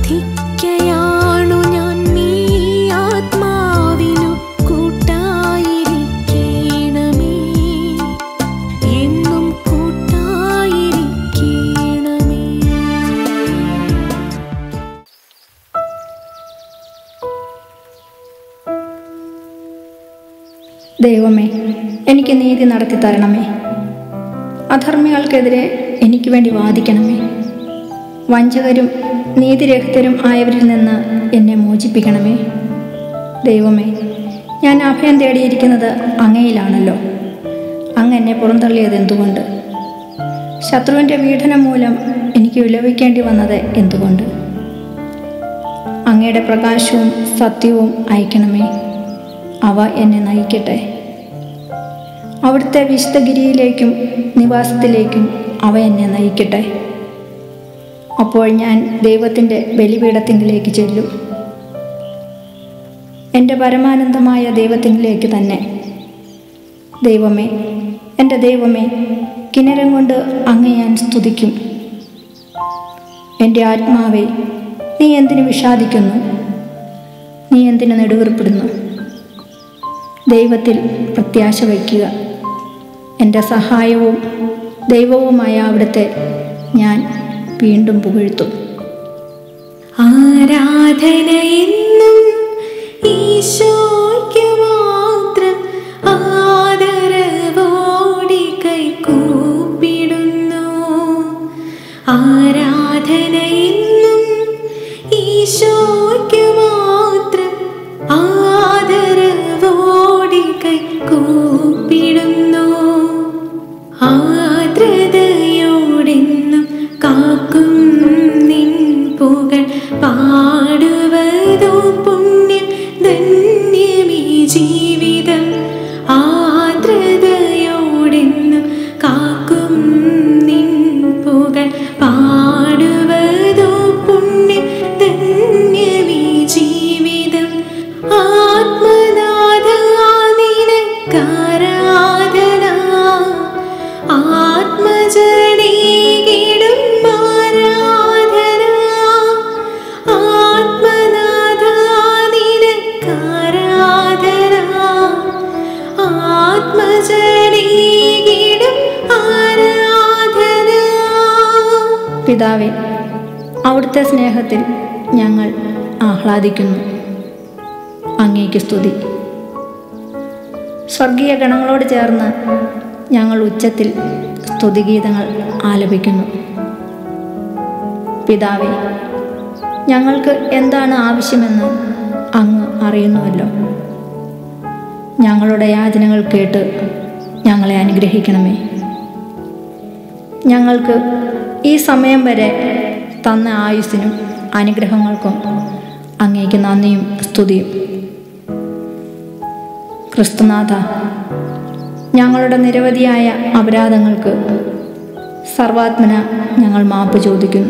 പ്രാർത്ഥിക്കയാണു ഞാൻ നീ ആത്മാവിനു കൂട്ടായിരിക്കണമേ എന്നും കൂട്ടായിരിക്കണമേ ദൈവമേ എനിക്ക് നീതി നടത്തി തരണമേ അധർമ്മികൾക്കെതിരെ എനിക്ക് വേണ്ടി വാദിക്കണമേ വഞ്ചകരും നീതിരഹിതരും ആയവരിൽ നിന്ന് എന്നെ മോചിപ്പിക്കണമേ ദൈവമേ ഞാൻ അഭയം തേടിയിരിക്കുന്നത് അങ്ങയിലാണല്ലോ അങ്ങ് എന്നെ പുറന്തള്ളിയത് എന്തുകൊണ്ട് ശത്രുവിൻ്റെ പീഡനം മൂലം എനിക്ക് വിലപിക്കേണ്ടി വന്നത് എന്തുകൊണ്ട് അങ്ങയുടെ പ്രകാശവും സത്യവും അയക്കണമേ അവ എന്നെ നയിക്കട്ടെ അവിടുത്തെ വിശുദ്ധഗിരിയിലേക്കും നിവാസത്തിലേക്കും അവ എന്നെ നയിക്കട്ടെ അപ്പോൾ ഞാൻ ദൈവത്തിൻ്റെ ബലിപീഠത്തിങ്കിലേക്ക് ചെല്ലും എൻ്റെ പരമാനന്ദമായ ദൈവത്തിങ്കിലേക്ക് തന്നെ ദൈവമേ എൻ്റെ ദൈവമേ കിണരം കൊണ്ട് അങ്ങ് ഞാൻ സ്തുതിക്കും എൻ്റെ ആത്മാവേ നീ എന്തിനു വിഷാദിക്കുന്നു നീ എന്തിനു നെടുവീർപ്പിടുന്നു ദൈവത്തിൽ പ്രത്യാശ വയ്ക്കുക എൻ്റെ സഹായവും ദൈവവുമായ അവിടുത്തെ ഞാൻ വീണ്ടും പുകഴ്ത്തും ആരാധന എന്നും ഈശോയ്ക്ക് മാത്രം ആദരവോടെ കൈകൂപ്പിടുന്നു ആരാധന എന്നും ഈശോയ്ക്ക് മാത്രം ആദരവോടെ കൈകൂപ്പിടുന്നു ആർദ്രതയോടെന്നും കാക്കും നിൻ പുകൾ പാടുവതോ പുണ്യം ധന്യമീ ജീവിതം ആർദ്രതയോടെന്നും കാക്കും നിൻ പുകൾ പാടുവതോ പുണ്യം ധന്യമീ ജീവിതം ആത്മനാഥ നിനക്കാരാധന ആത്മജനീകിടും ആരാധന ആത്മനാഥ നിനക്കാരാധന ആത്മജനീകിടും ആരാധന പിതാവേ അവിടുത്തെ സ്നേഹത്തിൽ ഞങ്ങൾ ആഹ്ലാദിക്കുന്നു അങ്ങേക്ക് സ്തുതി സ്വർഗീയ ഗണങ്ങളോട് ചേർന്ന് ഞങ്ങൾ ഉച്ചത്തിൽ സ്തുതിഗീതങ്ങൾ ആലപിക്കുന്നു പിതാവേ ഞങ്ങൾക്ക് എന്താണ് ആവശ്യമെന്ന് അങ്ങ് അറിയുന്നുവല്ലോ ഞങ്ങളുടെ യാചനകൾ കേട്ട് ഞങ്ങളെ അനുഗ്രഹിക്കണമേ ഞങ്ങൾക്ക് ഈ സമയം വരെ തന്ന ആയുസ്സിനും അനുഗ്രഹങ്ങൾക്കും അങ്ങേക്ക് നന്ദിയും സ്തുതിയും ക്രിസ്തുനാഥ ഞങ്ങളുടെ നിരവധിയായ അപരാധങ്ങൾക്ക് സർവാത്മന ഞങ്ങൾ മാപ്പ് ചോദിക്കുന്നു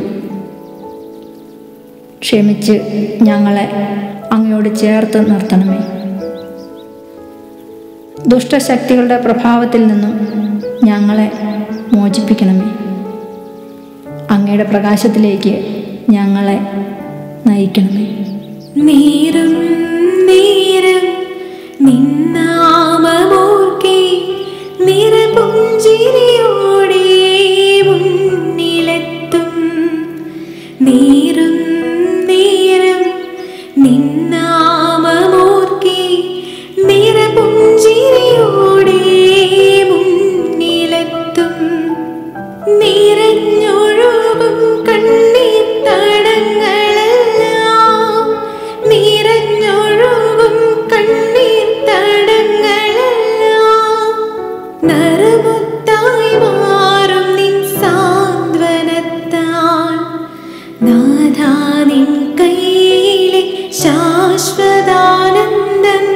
ക്ഷമിച്ച് ഞങ്ങളെ അങ്ങയോട് ചേർത്ത് നിർത്തണമേ ദുഷ്ടശക്തികളുടെ പ്രഭാവത്തിൽ നിന്നും ഞങ്ങളെ മോചിപ്പിക്കണമേ അങ്ങയുടെ പ്രകാശത്തിലേക്ക് ഞങ്ങളെ നയിക്കണമേ നേരം നേരം നിന്നാമമോർക്കെ നിറപുഞ്ചിരിയോടെ മുന്നിലെത്തും നേരം നേരം നിന്നാമമോർക്കെ നിറപുഞ്ചിരിയോടെ മുന്നിലെത്തും നിറഞ്ഞൊഴുകും കണ്ണീർ തടങ്ങളെല്ലാം നിറഞ്ഞൊഴുകും കണ്ണീർ തടങ്ങളെല്ലാം നറുമുത്തായി മാറും നിൻ സാന്ത്വനത്താൽ നാഥാ നിൻ കയ്യിലെ ശാശ്വതാനന്ദം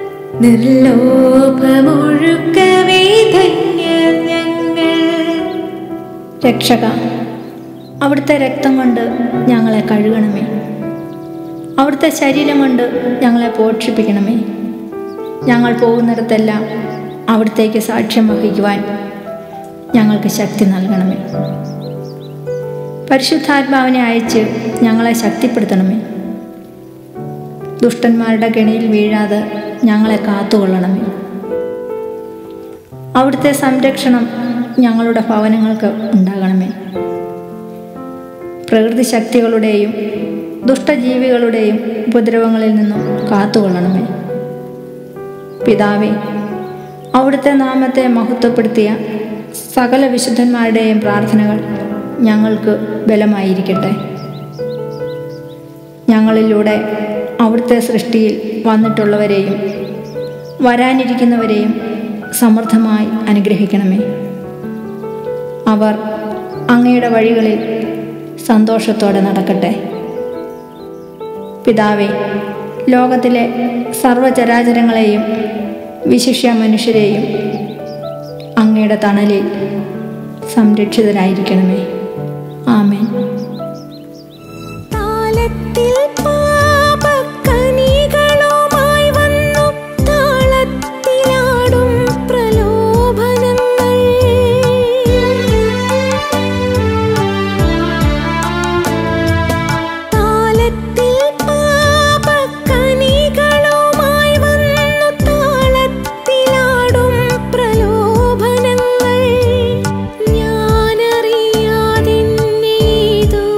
നിർലോഭമൊഴുക്കവേ ധന്യർ ഞങ്ങൾ രക്ഷക അവിടുത്തെ രക്തം കൊണ്ട് ഞങ്ങളെ കഴുകണമേ അവിടുത്തെ ശരീരം കൊണ്ട് ഞങ്ങളെ പോഷിപ്പിക്കണമേ ഞങ്ങൾ പോകുന്നിടത്തെല്ലാം അവിടത്തേക്ക് സാക്ഷ്യം വഹിക്കുവാൻ ഞങ്ങൾക്ക് ശക്തി നൽകണമേ പരിശുദ്ധാത്മാവിനെ അയച്ച് ഞങ്ങളെ ശക്തിപ്പെടുത്തണമേ ദുഷ്ടന്മാരുടെ കെണിയിൽ വീഴാതെ ഞങ്ങളെ കാത്തുകൊള്ളണമേ അവിടുത്തെ സംരക്ഷണം ഞങ്ങളുടെ ഭവനങ്ങൾക്ക് ഉണ്ടാകണമേ പ്രകൃതി ശക്തികളുടെയും ദുഷ്ടജീവികളുടെയും ഉപദ്രവങ്ങളിൽ നിന്നും കാത്തുകൊള്ളണമേ പിതാവേ അവിടുത്തെ നാമത്തെ മഹത്വപ്പെടുത്തിയ സകല വിശുദ്ധന്മാരുടെയും പ്രാർത്ഥനകൾ ഞങ്ങൾക്ക് ബലമായിരിക്കട്ടെ ഞങ്ങളിലൂടെ അവിടുത്തെ സൃഷ്ടിയിൽ വന്നിട്ടുള്ളവരെയും വരാനിരിക്കുന്നവരെയും സമൃദ്ധമായി അനുഗ്രഹിക്കണമേ അവർ അങ്ങയുടെ വഴികളിൽ സന്തോഷത്തോടെ നടക്കട്ടെ പിതാവേ ലോകത്തിലെ സർവചരാചരങ്ങളെയും വിശിഷ്യ മനുഷ്യരെയും അങ്ങയുടെ തണലിൽ സംരക്ഷിതരായിരിക്കണമേ ആമേൻ താളത്തിൽ പാപക്കനികളുമായി വന്നു താളത്തിലാടും പ്രലോഭനങ്ങൾ താളത്തിൽ പാപക്കനികളുമായി വന്നു താളത്തിലാടും പ്രലോഭനങ്ങൾ ഞാനറിയാതെന്നേതോ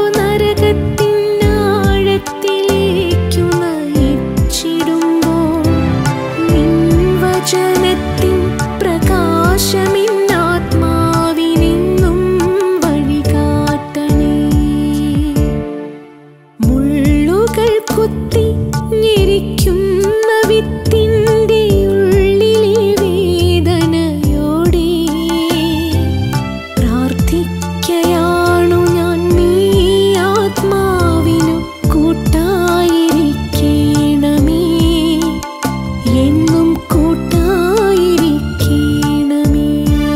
നരകത്തിനാഴത്തിലേക്കു നയിച്ചിടുമ്പോൾ നിൻ വചനത്തിൻ പ്രകാശമിന്നാത്മാവിനെന്നും വഴികാട്ടണേ മുള്ളുകൾ കുത്തി ഞെരിക്കുന്ന വിത്തിൻ്റെ ഉള്ളിലെ വേദനയോടെ പ്രാർത്ഥിക്കയാണു ഞാൻ നീ ആത്മാവിനു കൂട്ടായിരിക്കണമേ എന്നും കൂട്ടായിരിക്കണമേ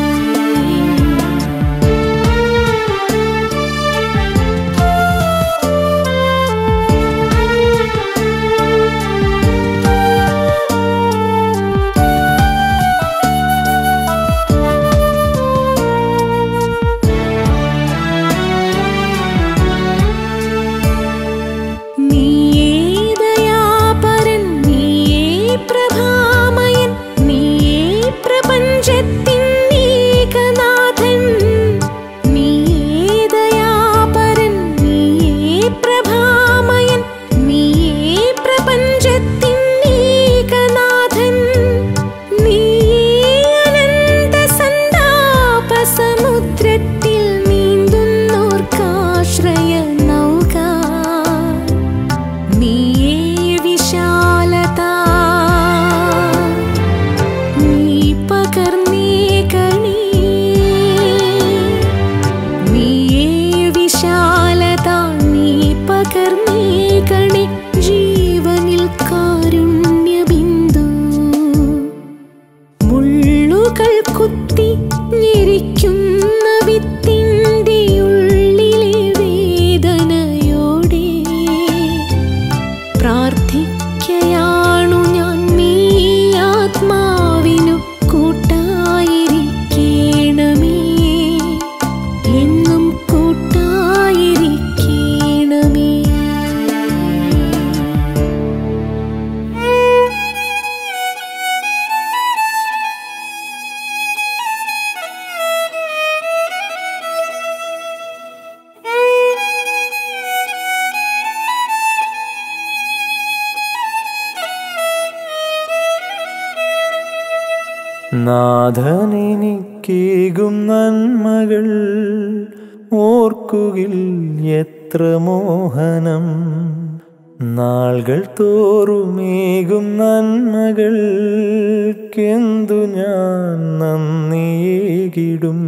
നീയേ ദയാപരൻ നീയേ പ്രഭാമയൻ നീയേ പ്രപഞ്ചത്തിൻ ഏകനാഥൻ നീയേ ദയാപരൻ നീയേ പ്രഭാമയൻ നീയേ പ്രപഞ്ചത്തിൻ ഏകനാഥൻ നീയേ അനന്ത സന്താപ സമുദ്രത്തിൽ നീന്തുന്നോർക്കാശ്രയ നൗക നീയേ വിശാലത നീ പകർന്നേകണേ നീയേ വിശാലത നീ പകർന്നേകണേ ജീവനിൽ കാരുണ്യബിന്ദു മുള്ളുകൾ കുത്തി ഞെരിക്കുന്ന വിത്തിൻ്റെ ഉള്ളിലെ വേദനയോടെ പ്രാർത്ഥിക്കയാണു ഞാൻ നീ ആത്മാവിനു കൂട്ടായിരിക്കണമേ എന്നും കൂട്ടായിരിക്കണമേ നാഥനെനിക്കേകും നന്മകൾ ഓർക്കുകിൽ എത്ര മോഹനം നാളുകൾ തോറുമേകും നന്മകൾക്കെന്തു ഞാൻ നന്ദിയേകിടും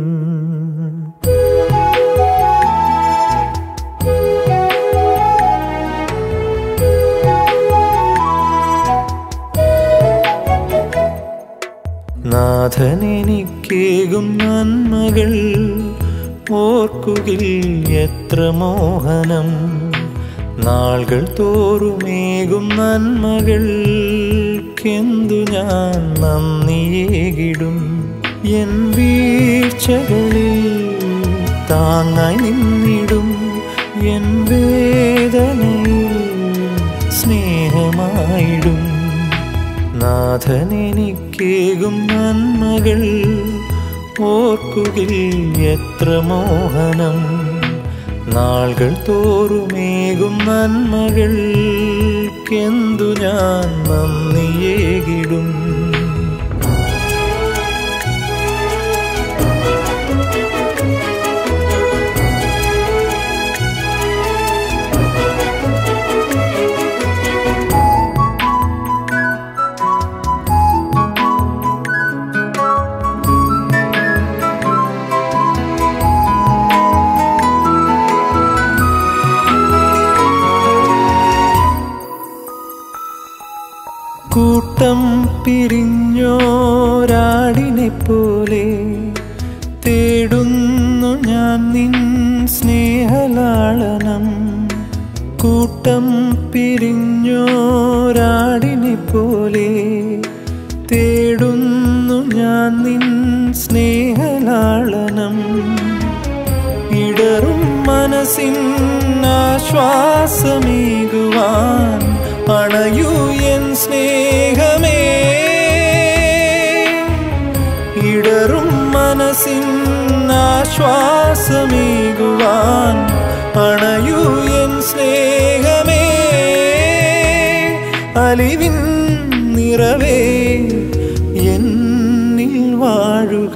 നാഥനെനിക്കേകും നന്മകൾ ഓർക്കുകിൽ എത്ര മോഹനം നാളുകൾ തോറുമേകും നന്മകൾക്കെന്തു ഞാൻ നന്ദിയേകിടും എൻ വീഴ്ചകളിൽ താങ്ങായി നിന്നിടും എൻ വേദനയിൽ സ്നേഹമായിടും നാഥനെനിക്കേകും നന്മകൾ ഓർക്കുകിൽ എത്ര മോഹനം നാളുകൾ തോറുമേകും നന്മകൾക്കെന്തു ഞാൻ നന്ദിയേകിടും കൂട്ടം പിരിഞ്ഞോരാടിനെ പോലെ തേടുന്നു ഞാൻ നിൻ സ്നേഹലാളനം കൂട്ടം പിരിഞ്ഞോരാടിനെ പോലെ തേടുന്നു ഞാൻ നിൻ സ്നേഹലാളനം ഇടറും മനസ്സിൻ ആശ്വാസമേകുവാൻ അണയൂ എൻ സ്നേഹമേ ഇടറും മനസ്സിൻ ആശ്വാസമേകുവാൻ അണയൂ എൻ സ്നേഹമേ അലിവിൻ നിറവേ എന്നിൽ വാഴുക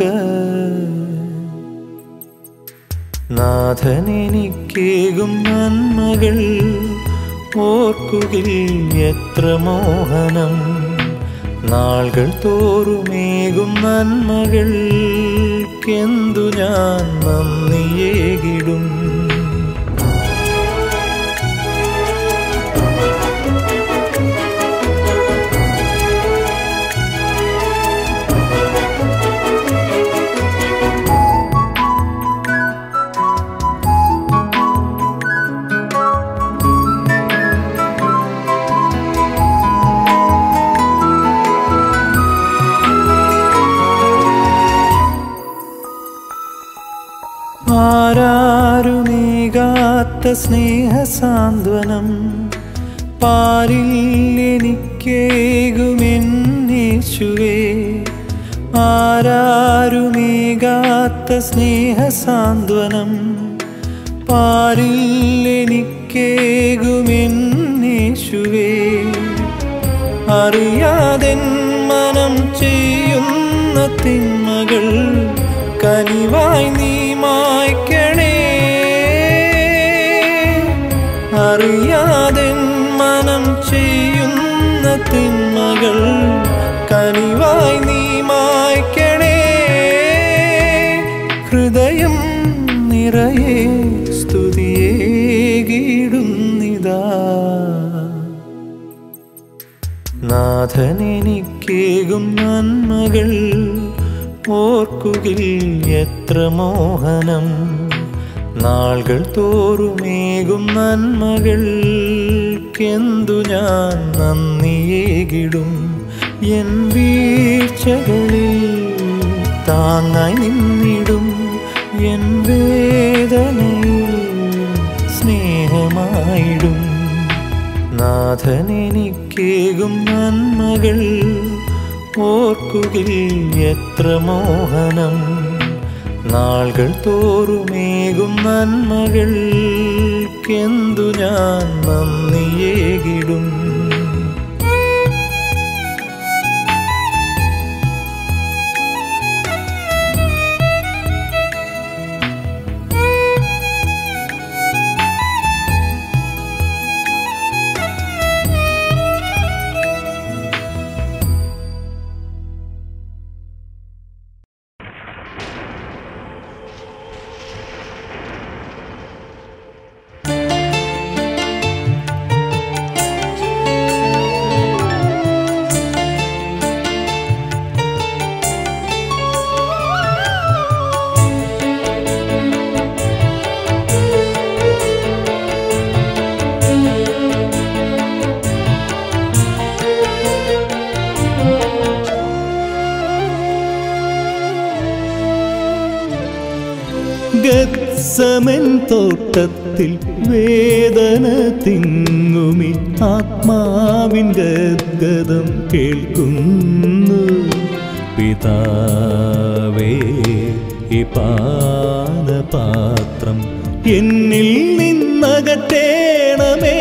നാഥനെനിക്കേകും നന്മകൾ ഓർക്കുകിൽ എത്ര മോഹനം നാളുകൾ തോറുമേകും നന്മകൾക്കെന്തു ഞാൻ നന്ദിയേകിടും ആരാരുമേകാത്ത സ്നേഹസാന്ത്വനം പാരിൽ എനിക്കേകുമെന്നേശുവേ ആരാരുമേകാത്ത സ്നേഹസാന്ത്വനം പാരിൽ എനിക്കേകുമെന്നേശുവേ അറിയാതെൻ മനം ചെയ്യുന്ന തിന്മകൾ കനിവായി നീ മായ്ക്കണേ അറിയാതെൻ മനം ചെയ്യുന്ന തിന്മകൾ കനിവായി നീ മായ്ക്കണേ ഹൃദയം നിറയെ സ്തുതിയേകിടുന്നിതാ നാഥനെനിക്കേകും നന്മകൾ ഓർക്കുകിൽ എത്ര മോഹനം നാളുകൾ തോറുമേകും നന്മകൾക്കെന്തു ഞാൻ നന്ദിയേകിടും എൻ വീഴ്ചകളിൽ താങ്ങായി നിന്നിടും എൻ വേദനയിൽ സ്നേഹമായിടും നാഥനെനിക്കേകും നന്മകൾ ഓർക്കുകിൽ എത്ര മോഹനം നാളുകൾ തോറുമേകും നന്മകൾക്കെന്തു ഞാൻ നന്ദിയേകിടും യേശുവേ ഗത്സമൻ തോട്ടത്തിൽ വേദന തിങ്ങുമി ആത്മാവിൻ ഗദ്ഗതം കേൾക്കുന്നു പിതാവേ ഈ പാനപാത്രം എന്നിൽ നിന്നകറ്റേണമേ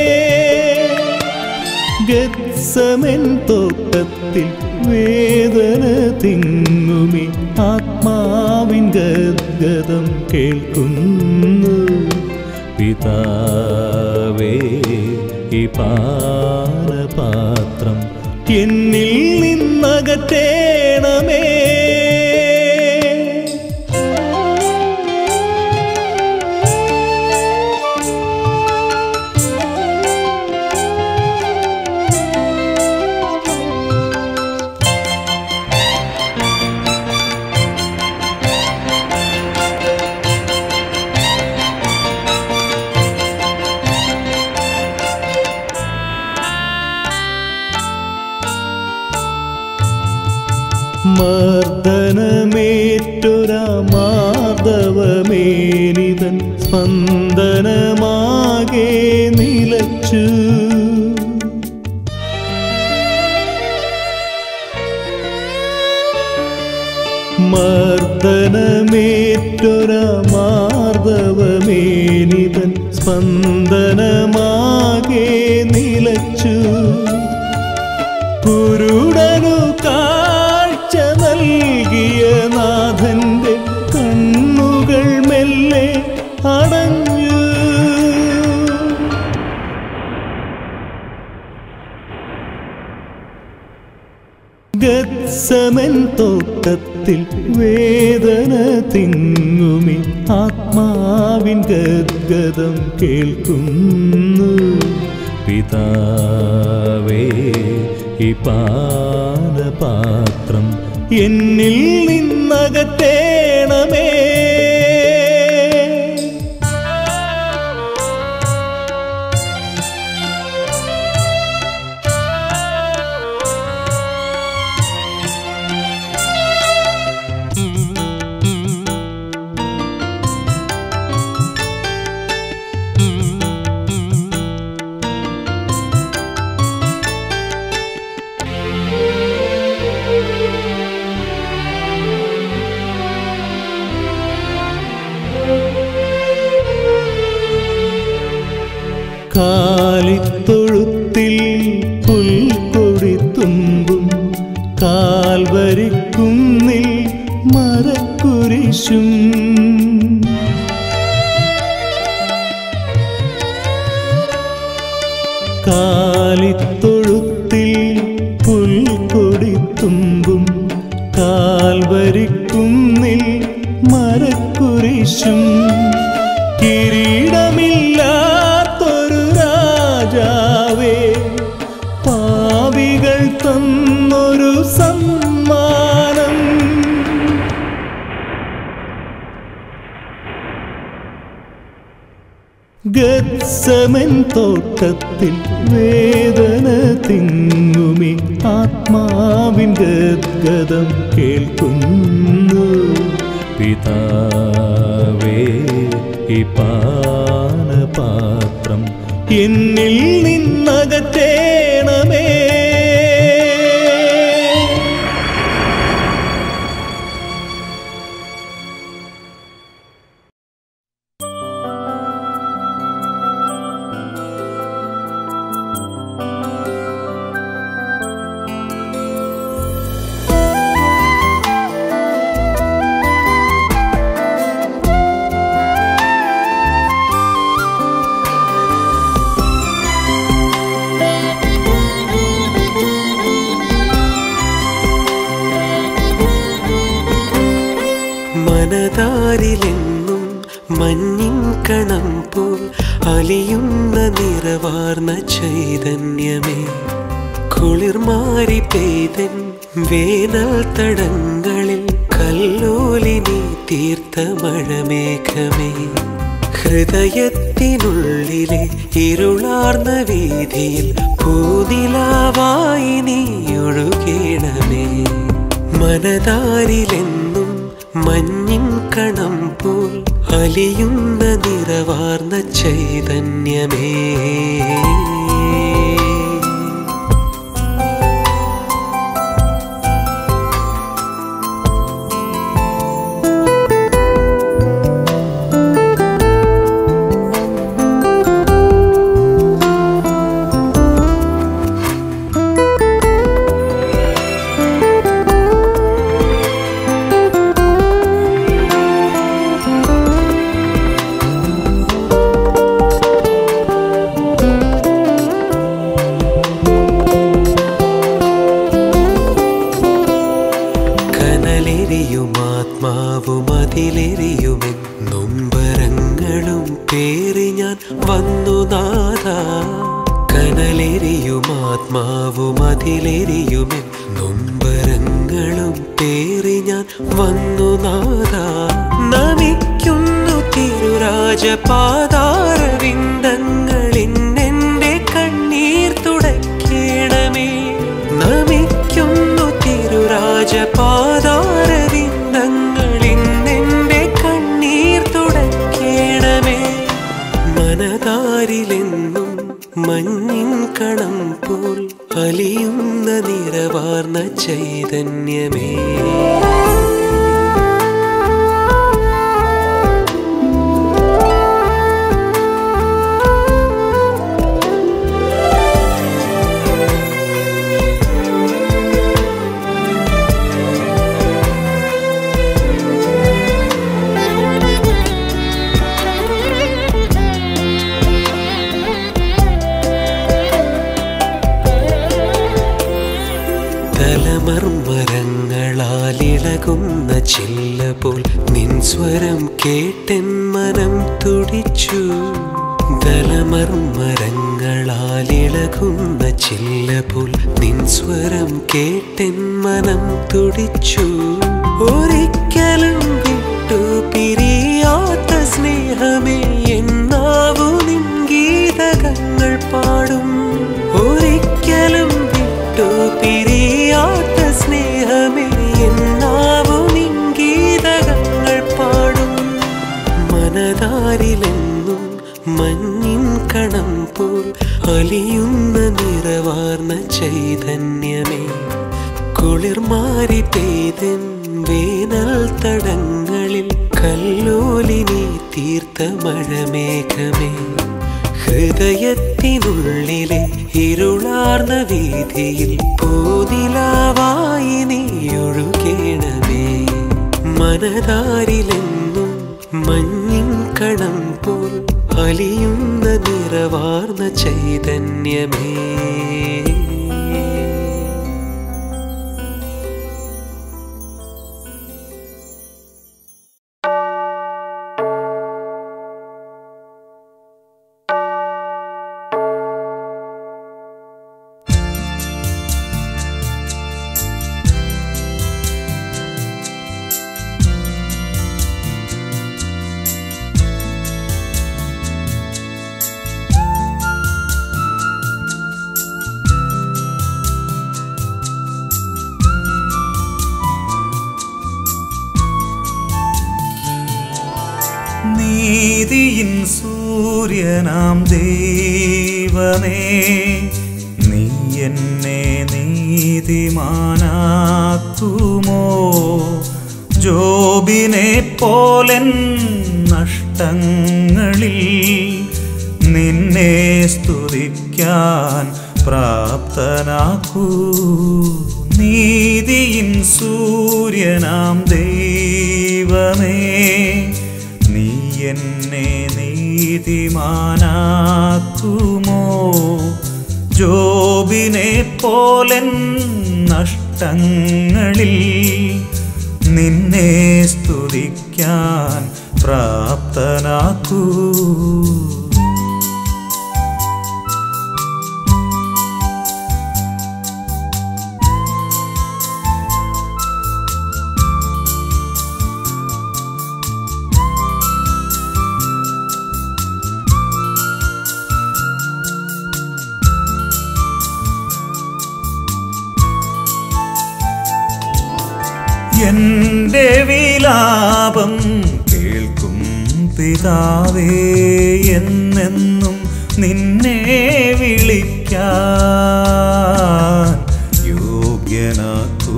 ഗത്സമൻ തോട്ടത്തിൽ വേദന തിങ്ങുമി ആത്മാവിൻ ഗദ്ഗതം കേൾക്കുന്നു പിതാവേ ഈ പാനപാത്രം എന്നിൽ നിന്നകറ്റേണമേ മർദ്ദനമേറ്റൊരാ മാധവമേനിതൻ സ്പന്ദനമാകെ നിലച്ചു മർദ്ദനമേറ്റൊരാ മാർദ്ദവമേനിതൻ സ്പന്ദനമാകെ നിലച്ചു കുരുടനു കാഴ്ച നൽകിയ നാഥന്റെ കണ്ണുകൾ മെല്ലെ അടഞ്ഞു ഗത്സമൻ തോട്ടത്തിൽ വേദന തിങ്ങുമി ആത്മാവിൻ ഗദ്ഗതം കേൾക്കുന്നു പിതാവേ ഈ പാനപാത്രം എന്നിൽ നിന്നകറ്റേണമേ കാലിത്തൊഴുത്തിൽ പുൽക്കൊടി തുമ്പും കാൽവരിക്കുന്നിൽ മരക്കുരിശും കാലിത്തൊഴുത്തിൽ പുൽക്കൊടി തുമ്പും കാൽവരിക്കുന്നിൽ മരക്കുരിശും കിരീടമില്ലാത്തൊരു രാജാവേ പാവികൾ തന്നൊരു സമ്മാനം ഗത്സമൻ തോട്ടത്തിൽ വേദന തിങ്ങുമി ആത്മാവിൻ ഗദ്ഗതം കേൾക്കുന്നു പിതാവേ ഈ പാനപാത്രം എന്നിൽ നിന്നകറ്റേണമേ മനതാരിലെന്നും മഞ്ഞിൻ കണം പോൽ അലിയുന്ന നിറവാർന്ന ചൈതന്യമേ കുളിർമാരി പെയ്തൻ വേനൽ തടങ്ങളിൽ കല്ലോലിനി തീർത്ത മഴമേഘമേ ഹൃദയത്തിനുള്ളിലെ ഇരുളാർന്ന വീതിയിൽ പൂനിലാവായി നീ ഒഴുകേണമേ മനതാരിലെന്നും മഞ്ഞിൻ കണം പോൽ അലിയുന്ന നിറവാർന്ന ചൈതന്യമേ കനലെരിയും ആത്മാവും അതിലെരിയുമെൻ നൊമ്പരങ്ങളും പേറി ഞാൻ വന്നു നാഥ കനലെരിയും ആത്മാവും അതിലെരിയുമെൻ നൊമ്പരങ്ങളും പേറി ഞാൻ വന്നു നാഥ നമിക്കുന്നു തിരുരാജപാതാരവിന്ദങ്ങളിൽ എന്റെ കണ്ണീർ തുടയ്ക്കണമേ നമിക്കുന്നു തിരുരാജപാതാരവിന്ദങ്ങളിൽ എന്റെ കണ്ണീർ തുടയ്ക്കണമേ മനതാരിലെന്നും മഞ്ഞിൻ കണം പോൽ അലിയുന്ന നിറവാർന്ന ചൈതന്യമേ തലമർമരങ്ങളാലിളകുന്ന ചില്ല പോൽ നിൻ സ്വരം കേട്ടെൻ മനം തുടിച്ചു തലമർമരങ്ങളാലിളകുന്ന ചില്ല പോൽ നിൻ സ്വരം കേട്ടെൻ മനം തുടിച്ചു ഒരിക്കലും വിട്ടു പിരിയാത്ത സ്നേഹമേ എന്നാവു നിൻ ഗീതകങ്ങൾ പാടും ഒരിക്കലും വിട്ടു പിരിയാത്ത സ്നേഹമേ എന്നാവു നിൻ ഗീതകങ്ങൾ പാടും മനതാരിലെന്നും മഞ്ഞിൻ കണം പോൽ അലിയുന്ന നിറവാർന്ന ചൈതന്യമേ കുളിർമാരി പെയ്തൻ വേനൽ തടങ്ങളിൽ കല്ലോലിനി തീർത്ത മഴമേഘമേ ഹൃദയത്തിനുള്ളിലെ ഇരുളാർന്ന വീതിയിൽ പൂനിലാവായി നീ ഒഴുകേണമേ മനതാരിലെന്നും മഞ്ഞിൻ കണം പോൽ അലിയുന്ന നിറവാർന്ന ചൈതന്യമേ നീതിയിൻ സൂര്യനാം ദൈവമേ നീ എന്നെ നീതിമാനാക്കുമോ ജോബിനെ പോലൻ നഷ്ടങ്ങളിൽ നിന്നെ സ്തുതിക്കാൻ പ്രാപ്തനാക്കൂ നീതിയിൻ സൂര്യനാം ദൈവമേ നീ എന്നെ നീതിമാനാക്കുമോ ജോബിനെ പോലൻ നഷ്ടങ്ങളിൽ നിന്നെ സ്തുതിക്കാൻ പ്രാപ്തനാക്കൂ എന്റെ വിലാപം കേൾക്കും പിതാവേ എന്നെന്നും നിന്നെ വിളിക്കാൻ യോഗ്യനാക്കൂ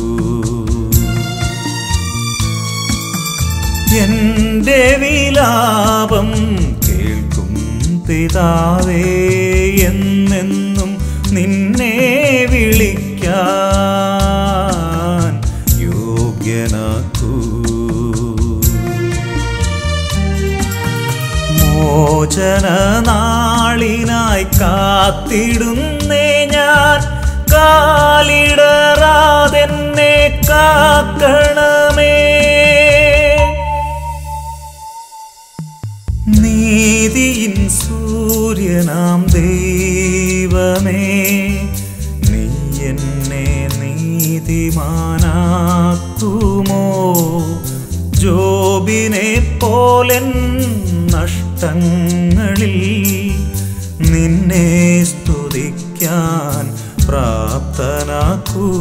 എന്റെ വിലാപം കേൾക്കും പിതാവേ എന്നെന്നും നിന്നെ വിളിക്കാൻ യോഗ്യനാക്കൂ മോചന നാളിനായി കാത്തിടുന്നേ ഞാൻ കാലിടറാതെന്നെ കാക്കണമേ നീതിയിൻ സൂര്യനാം ദൈവമേ നീ എന്നെ നീതിമാനാക്കുമോ ജോബിനെ പോലൻ നഷ്ടങ്ങളിൽ നിന്നെ സ്തുതിക്കാൻ പ്രാപ്തനാക്കൂ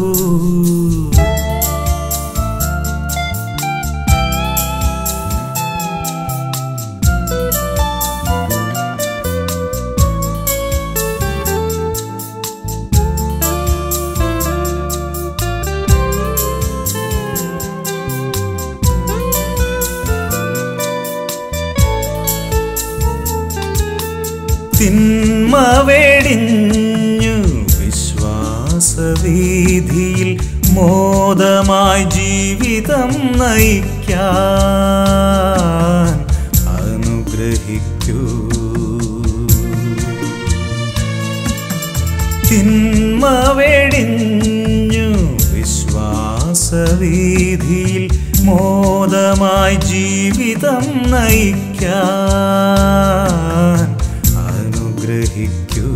തിന്മ വെടിഞ്ഞു വിശ്വാസവീതിയിൽ മോദമായി ജീവിതം നയിക്കാൻ അനുഗ്രഹിക്കൂ തിന്മ വെടിഞ്ഞു വിശ്വാസവീതിയിൽ മോദമായി ജീവിതം നയിക്കാൻ അനുഗ്രഹിക്കൂ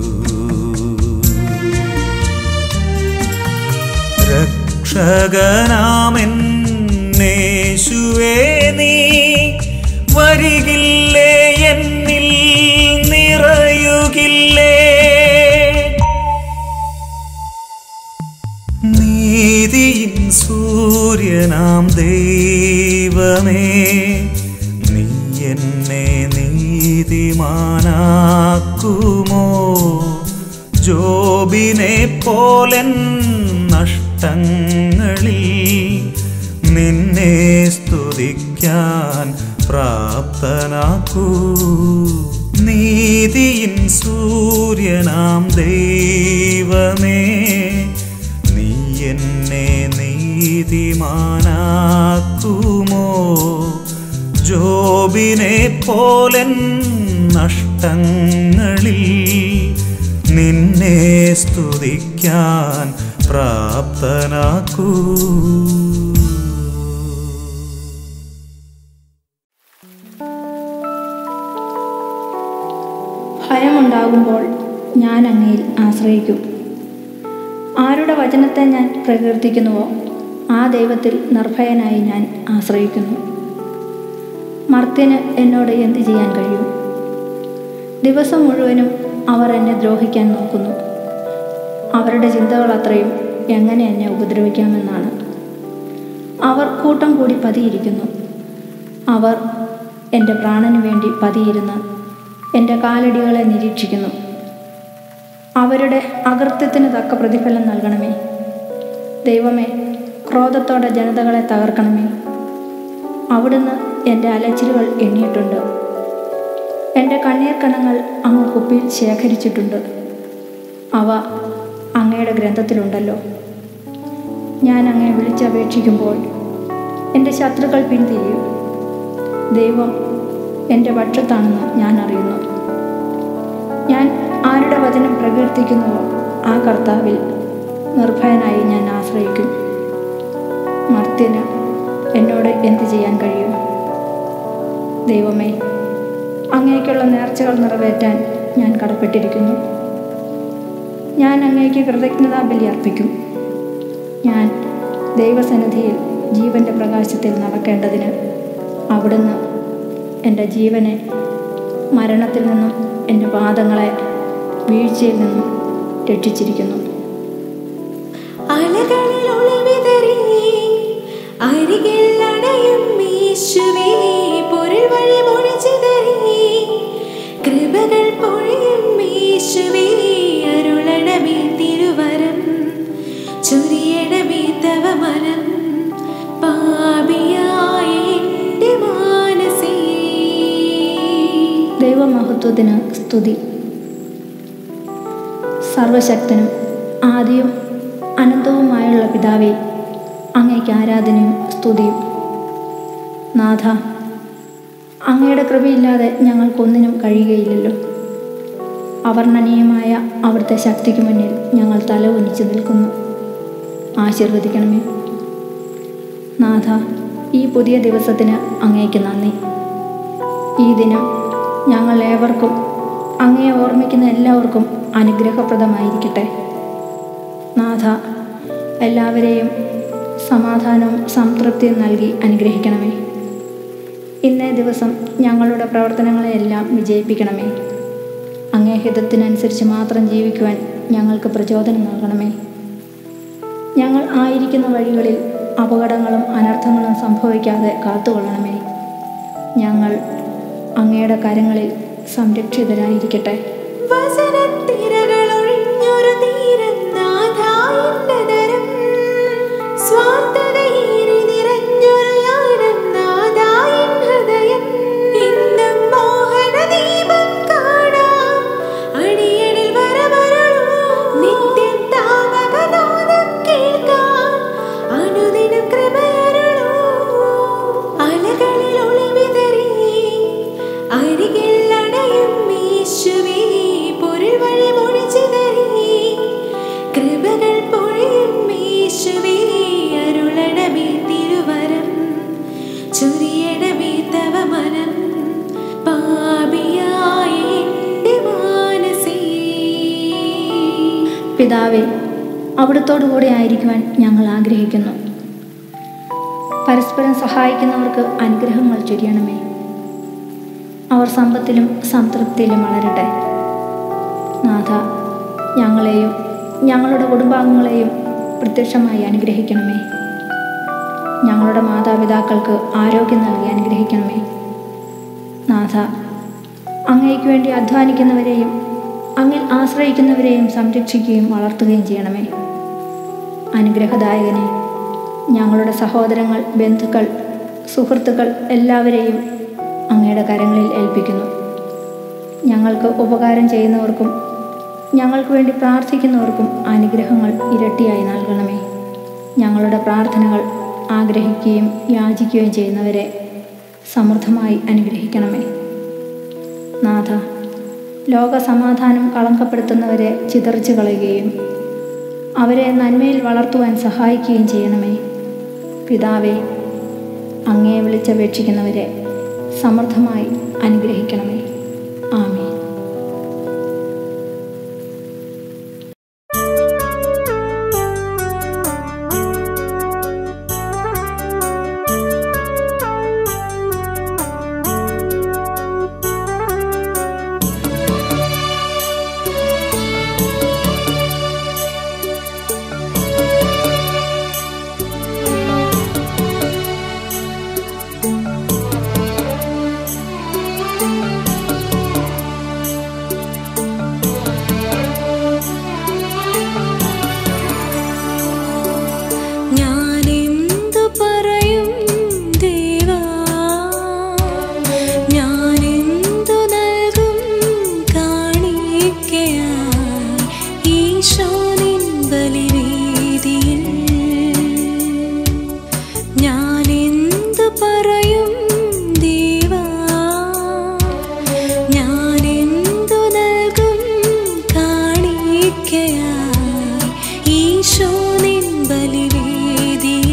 രക്ഷകനാമെന്നേശുവേ നീ വരികില്ലേ എന്നിൽ നിറയുകില്ലേ നീതിയിൻ സൂര്യനാം ദൈവമേ നീ എന്നെ നീതിമാനാക്കുമോ ജോബിനെ പോലൻ നഷ്ടങ്ങളിൽ നിന്നെ സ്തുതിക്കാൻ പ്രാപ്തനാക്കൂ നീതിയിൻ സൂര്യനാം ദൈവമേ നീ എന്നെ നീതിമാനാക്കുമോ ജോബിനെ പോലൻ നഷ്ടങ്ങളിൽ നിന്നെ സ്തുതിക്കാൻ പ്രാപ്തനാക്കൂ ഭയമുണ്ടാകുമ്പോൾ ഞാൻ അങ്ങയിൽ ആശ്രയിക്കും ആരുടെ വചനത്തെ ഞാൻ പ്രകീർത്തിക്കുന്നുവോ ആ ദൈവത്തിൽ നിർഭയനായി ഞാൻ ആശ്രയിക്കുന്നു മർത്യന് എന്നോട് എന്ത് ചെയ്യാൻ കഴിയും ദിവസം മുഴുവനും അവർ എന്നെ ദ്രോഹിക്കാൻ നോക്കുന്നു അവരുടെ ചിന്തകൾ അത്രയും എങ്ങനെ എന്നെ ഉപദ്രവിക്കാമെന്നാണ് അവർ കൂട്ടം കൂടി പതിയിരിക്കുന്നു അവർ എൻ്റെ പ്രാണന് വേണ്ടി പതിയിരുന്ന് എൻ്റെ കാലടികളെ നിരീക്ഷിക്കുന്നു അവരുടെ അകൃത്യത്തിന് തക്ക പ്രതിഫലം നൽകണമേ ദൈവമേ ക്രോധത്തോടെ ജനതകളെ തകർക്കണമേ അവിടുന്ന് എൻ്റെ അലച്ചിലുകൾ എണ്ണിയിട്ടുണ്ട് എൻ്റെ കണ്ണീർ കണങ്ങൾ അങ്ങ് കുപ്പിയിൽ ശേഖരിച്ചിട്ടുണ്ട് അവ അങ്ങയുടെ ഗ്രന്ഥത്തിലുണ്ടല്ലോ ഞാൻ അങ്ങയെ വിളിച്ചപേക്ഷിക്കുമ്പോൾ എൻ്റെ ശത്രുക്കൾ പിന്തിരിയും ദൈവം എൻ്റെ പക്ഷത്താണെന്ന് ഞാൻ അറിയുന്നു ഞാൻ ആരുടെ വചനം പ്രകീർത്തിക്കുന്നുവോ ആ കർത്താവിൽ നിർഭയനായി ഞാൻ ആശ്രയിക്കും മർത്യന് എന്നോട് എന്ത് ചെയ്യാൻ കഴിയും ദൈവമേ അങ്ങേക്കുള്ള നേർച്ചകൾ നിറവേറ്റാൻ ഞാൻ കടപ്പെട്ടിരിക്കുന്നു ഞാൻ അങ്ങേക്ക് കൃതജ്ഞതാ ബലി അർപ്പിക്കും ഞാൻ ദൈവസന്നിധിയിൽ ജീവൻ്റെ പ്രകാശത്തിൽ നടക്കേണ്ടതിന് അവിടുന്ന് എൻ്റെ ജീവനെ മരണത്തിൽ നിന്നും എൻ്റെ പാദങ്ങളെ വീഴ്ചയിൽ നിന്നും രക്ഷിച്ചിരിക്കുന്നു അലകളിൽ ഒളിവിതറി അരികിൽ അണയും യേശുവേ പൊരുൾ വഴി മൊഴി മഹത്വത്തിന് സ്തുതി സർവശക്തനും ആദ്യവും അനന്തവുമായുള്ള പിതാവേ അങ്ങയ്ക്ക് ആരാധനയും സ്തുതിയും നാഥ അങ്ങയുടെ കൃപയില്ലാതെ ഞങ്ങൾക്കൊന്നിനും കഴിയുകയില്ലല്ലോ അവർണ്ണനീയമായ അവിടുത്തെ ശക്തിക്ക് മുന്നിൽ ഞങ്ങൾ തല ഉനിച്ചു നിൽക്കുന്നു ആശീർവദിക്കണമേ നാഥ ഈ പുതിയ ദിവസത്തിന് അങ്ങേക്ക് നന്ദി ഈ ദിനം ഞങ്ങൾ ഏവർക്കും അങ്ങയെ ഓർമ്മിക്കുന്ന എല്ലാവർക്കും അനുഗ്രഹപ്രദമായിരിക്കട്ടെ നാഥ എല്ലാവരെയും സമാധാനവും സംതൃപ്തിയും നൽകി അനുഗ്രഹിക്കണമേ ഇന്നേ ദിവസം ഞങ്ങളുടെ പ്രവർത്തനങ്ങളെയെല്ലാം വിജയിപ്പിക്കണമേ അങ്ങേ ഹിതത്തിനനുസരിച്ച് മാത്രം ജീവിക്കുവാൻ ഞങ്ങൾക്ക് പ്രചോദനം നൽകണമേ ഞങ്ങൾ ആയിരിക്കുന്ന വഴികളിൽ അപകടങ്ങളും അനർത്ഥങ്ങളും സംഭവിക്കാതെ കാത്തുകൊള്ളണമേ ഞങ്ങൾ അങ്ങയുടെ കരങ്ങളിൽ സംരക്ഷിതരായിരിക്കട്ടെ വസനത്തിരകളൊഴിഞ്ഞൊരു തീരനാഥായിന്നതരം സ്വാർത്ഥതയേറി നിറഞ്ഞൊരു യാനം നാഥായിൻ ഹൃദയം ഇന്നും മോഹനദീപം കാണാം അടിയണിൽ വരവരളൂ നിത്യം താമകനാദം കേൾക്കാം അനുദിനം കൃപയരുളൂ അലകളിൽ ഒളിവിതറി അരികിൽ അണയും യേശുവേ പൊരുൾ വഴി മൊഴിച്ചിതറി കൃപകൾ പൊഴിയും യേശുവേ അരുളണമേ തിരുവരം ചൊരിയണമേ തവ മനം പാപിയായ എൻ്റെ മാനസേ പിതാവേ അവിടുത്തോടു കൂടെ ആയിരിക്കുവാൻ ഞങ്ങൾ ആഗ്രഹിക്കുന്നു പരസ്പരം സഹായിക്കുന്നവർക്ക് അനുഗ്രഹങ്ങൾ ചൊരിയണമേ അവർ സമ്പത്തിലും സംതൃപ്തിയിലും വളരട്ടെ നാഥ ഞങ്ങളെയും ഞങ്ങളുടെ കുടുംബാംഗങ്ങളെയും പ്രത്യക്ഷമായി അനുഗ്രഹിക്കണമേ ഞങ്ങളുടെ മാതാപിതാക്കൾക്ക് ആരോഗ്യം നൽകി അനുഗ്രഹിക്കണമേ നാഥ അങ്ങയ്ക്ക് വേണ്ടി അധ്വാനിക്കുന്നവരെയും അങ്ങിൽ ആശ്രയിക്കുന്നവരെയും സംരക്ഷിക്കുകയും വളർത്തുകയും ചെയ്യണമേ അനുഗ്രഹദായകനെ ഞങ്ങളുടെ സഹോദരങ്ങൾ ബന്ധുക്കൾ സുഹൃത്തുക്കൾ എല്ലാവരെയും അങ്ങയുടെ കരങ്ങളിൽ ഏൽപ്പിക്കുന്നു ഞങ്ങൾക്ക് ഉപകാരം ചെയ്യുന്നവർക്കും ഞങ്ങൾക്ക് വേണ്ടി പ്രാർത്ഥിക്കുന്നവർക്കും അനുഗ്രഹങ്ങൾ ഇരട്ടിയായി നൽകണമേ ഞങ്ങളുടെ പ്രാർത്ഥനകൾ ആഗ്രഹിക്കുകയും യാചിക്കുകയും ചെയ്യുന്നവരെ സമൃദ്ധമായി അനുഗ്രഹിക്കണമേ നാഥ ലോക സമാധാനം കളങ്കപ്പെടുത്തുന്നവരെ ചിതറിച്ചു കളയുകയും അവരെ നന്മയിൽ വളർത്തുവാൻ സഹായിക്കുകയും ചെയ്യണമേ പിതാവേ അങ്ങയെ വിളിച്ചപേക്ഷിക്കുന്നവരെ സമൃദ്ധമായി അനുഗ്രഹിക്കണമേ ആമേ ഞാനെന്തു പറയും ദേവാ ഞാനെന്തു നൽകും കാണിക്കയായി ഈശോ നിൻ ബലിവേദിയിൽ ഞാനെന്തു പറയും ദേവാ ഞാനെന്തു നൽകും കാണിക്കയായി ഈശോ നിൻ ബലിവേദിയിൽ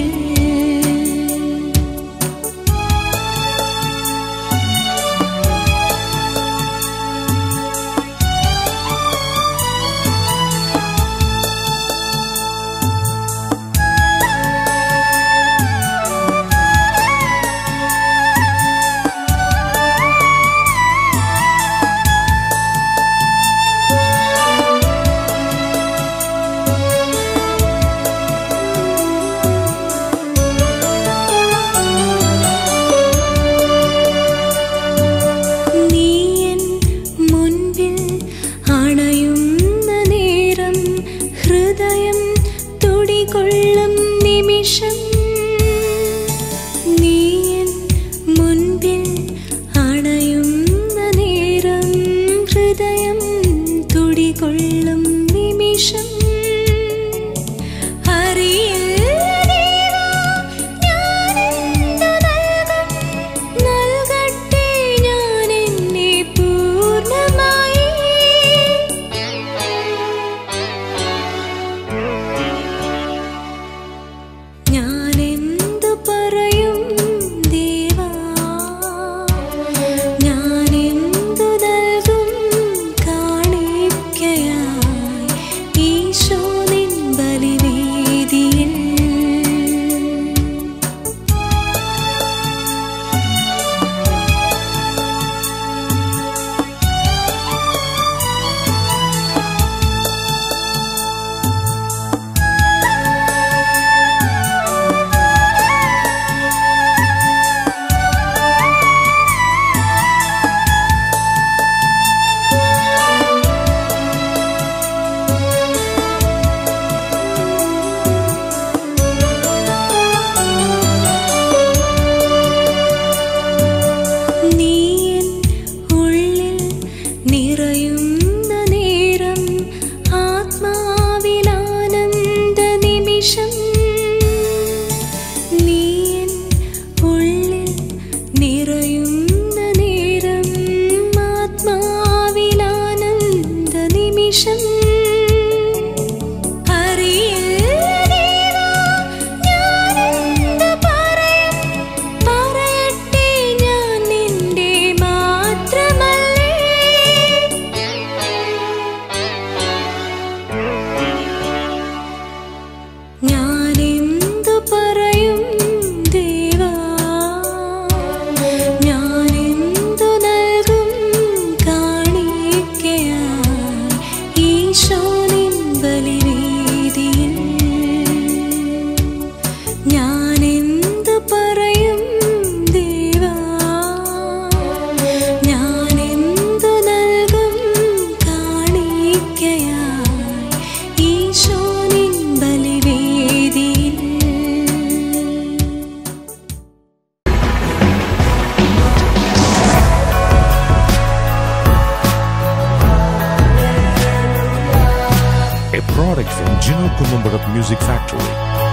നിമിഷം അറിയില്ല ദേവാ, ഞാനെന്തു നൽകും? നൽകട്ടെ ഞാൻ എന്നെ പൂർണ്ണമായി ഞാനെന്തു പറയും ദേവാ ഞാനെന്തു നൽകും കാണിക്കയായി ഈശോ നിൻ ബലിവേദിയിൽ നീയൻ ഉള്ളിൽ നിറയുന്ന നേരം ആത്മാവിലാനന്ദ നിമിഷം നീയൻ ഉള്ളിൽ നിറയുന്ന നേരം ആത്മാവിലാനന്ദ നിമിഷം അറിയില്ല ദേവാ, ഞാനെന്തു പറയും? പറയട്ടെ ഞാൻ നിന്റെ മാത്രമല്ലേ ഞാനെന്തു പറയും ദേവാ ഞാനെന്തു നൽകും കാണിക്കയായി ഈശോ നിൻ ബലിവേദിയിൽ ഞാനെന്തു പറയും ദേവാ ഞാനെന്തു നൽകും കാണിക്കയായി ഈശോ നിൻ ബലിവേദിയിൽ a product from Gino Columbarat Music Factory.